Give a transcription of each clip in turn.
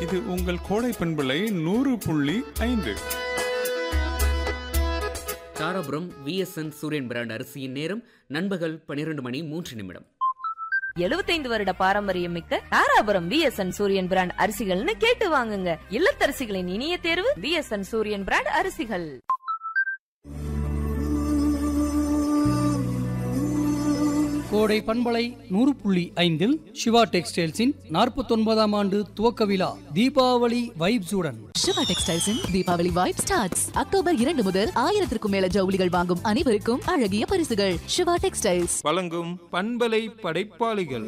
இது உங்கள் கோடை பண்பலை நூறு புள்ளி ஐந்து தாராபுரம் விஎஸ்என் சூரியன் பிராண்ட் அரிசியின் நேரம் நண்பகல் பன்னிரண்டு மணி மூன்று நிமிடம் எழுபத்தைந்து வருட பாரம்பரியம் மிக்க தாராபுரம் விஎஸ்என் சூரியன் பிராண்ட் அரிசிகள்னு கேட்டு வாங்குங்க இல்லத்தரசிகளின் இனிய தேர்வு விஎஸ்என் சூரியன் பிராண்ட் அரிசிகள் கோடை பண்பலை நூறு புள்ளி ஐந்தில் சிவா டெக்ஸ்டைல்ஸின் நாற்பத்தொன்பதாம் ஆண்டு துவக்க விழா தீபாவளி வைப்ஸுடன் சிவா டெக்ஸ்டைல்ஸின் தீபாவளி வைப் ஸ்டார்ட்ஸ் அக்டோபர் இரண்டு முதல் ஆயிரத்திற்கும் மேல ஜவுளிகள் வாங்கும் அனைவருக்கும் அழகிய பரிசுகள் சிவா டெக்ஸ்டைல்ஸ் வழங்கும் பண்பலை படைப்பாளிகள்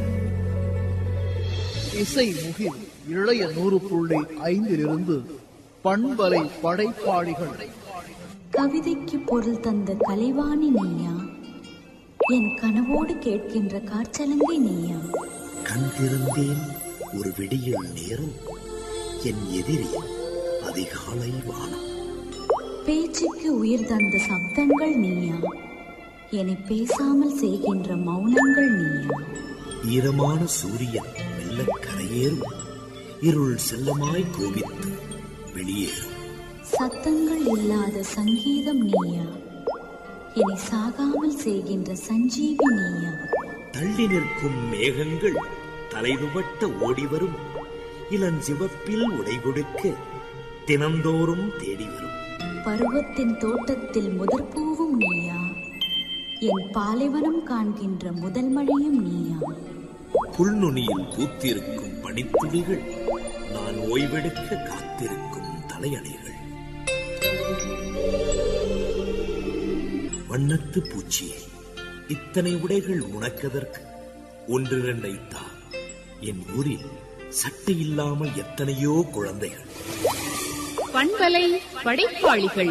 இசை முகில் இளைய நூறு புள்ளி ஐந்திலிருந்து பண்பலை படைப்பாளிகள் கவிதைக்கு பொருள் தந்த கலைவாணி நீயா என் கனவோடு கேட்கின்ற காற்றலங்கை நீயா கண் திறந்தேன் ஒரு விடியல் நேரம் என் எதிரி அதிகாலை வானம் பேச்சுக்கு உயிர் தந்த சப்தங்கள் நீயா என்னை பேசாமல் செய்கின்ற மௌனங்கள் நீயா ஈரமான சூரியன் மெல்ல கரையேறும் இருள் செல்லமாய் கோபித்து வெளியேறும் சத்தங்கள் இல்லாத சங்கீதம் நீயா என்னை சாகாமல் செய்கின்ற சஞ்சீவி நீயா தள்ளி நிற்கும் மேகங்கள் தலைதுவட்ட ஓடிவரும் இளஞ்சிவப்பில் உடை கொடுக்க தினந்தோறும் தேடி வரும் பருவத்தின் தோட்டத்தில் முதற்பூவும் நீயா என் பாலைவனம் காண்கின்ற முதல் மழையும் நீயா புல்நுனியில் பூத்திருக்கும் பனித்துளிகள் நான் ஓய்வெடுக்க காத்திருக்கும் தலையணைகள் வண்ணத்து பூச்சியே இத்தனை உடைகள் உனக்கதற்கு ஒன்றிரண்டை தா என் ஊரில் சட்டை இல்லாமல் எத்தனையோ குழந்தைகள் பண்பலை படைப்பாளிகள்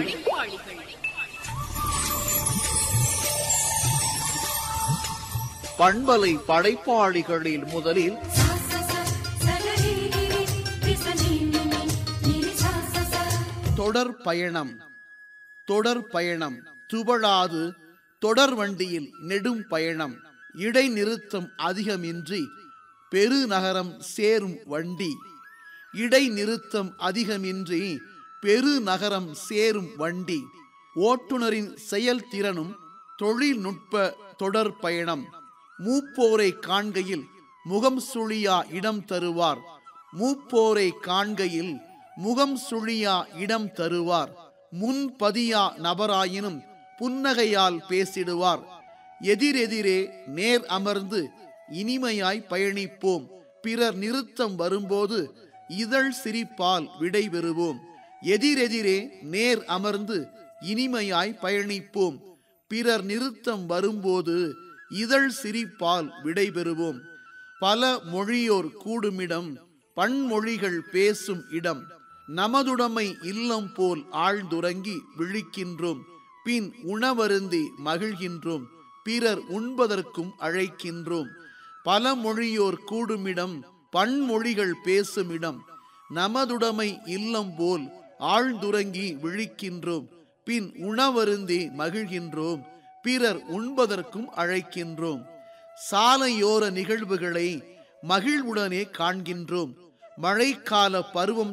பண்பலை படைப்பாளிகளில் முதலில் தொடர் பயணம் தொடர் பயணம் துவழாது தொடர் வண்டியில் நெடும் பயணம் இடைநிறுத்தம் அதிகமின்றி பெருநகரம் சேரும் வண்டி இடைநிறுத்தம் அதிகமின்றி பெருநகரம் சேரும் வண்டி ஓட்டுநரின் செயல்திறனும் தொழில்நுட்ப தொடர் பயணம் மூப்போரை காண்கையில் முகம் சுழியா இடம் தருவார் மூப்போரை காண்கையில் முகம் சுழியா இடம் தருவார் முன்பதியா நபராயினும் புன்னகையால் பேசிடுவார் எதிரெதிரே நேர் அமர்ந்து இனிமையாய் பயணிப்போம் பிறர் நிறுத்தம் வரும்போது இதழ் சிரிப்பால் விடைபெறுவோம் எதிரெதிரே நேர் அமர்ந்து இனிமையாய் பயணிப்போம் பிறர் நிறுத்தம் வரும்போது இதழ் சிரிப்பால் விடைபெறுவோம் பல மொழியோர் கூடுமிடம் பன்மொழிகள் பேசும் இடம் நமதுடைமை இல்லம் போல் ஆழ்ந்துறங்கி விழிக்கின்றோம் பின் உணவருந்தி மகிழ்கின்றோம் பிறர் உண்பதற்கும் அழைக்கின்றோம் பல மொழியோர் கூடுமிடம் பன்மொழிகள் பேசும் இடம் நமதுடைமை இல்லம் போல் ஆழ்ந்துறங்கி விழிக்கின்றோம் பின் உணவருந்தி மகிழ்கின்றோம் பிறர் உண்பதற்கும் அழைக்கின்றோம் சாலையோர நிகழ்வுகளை மகிழ்வுடனே காண்கின்றோம் மழைக்கால பருவம்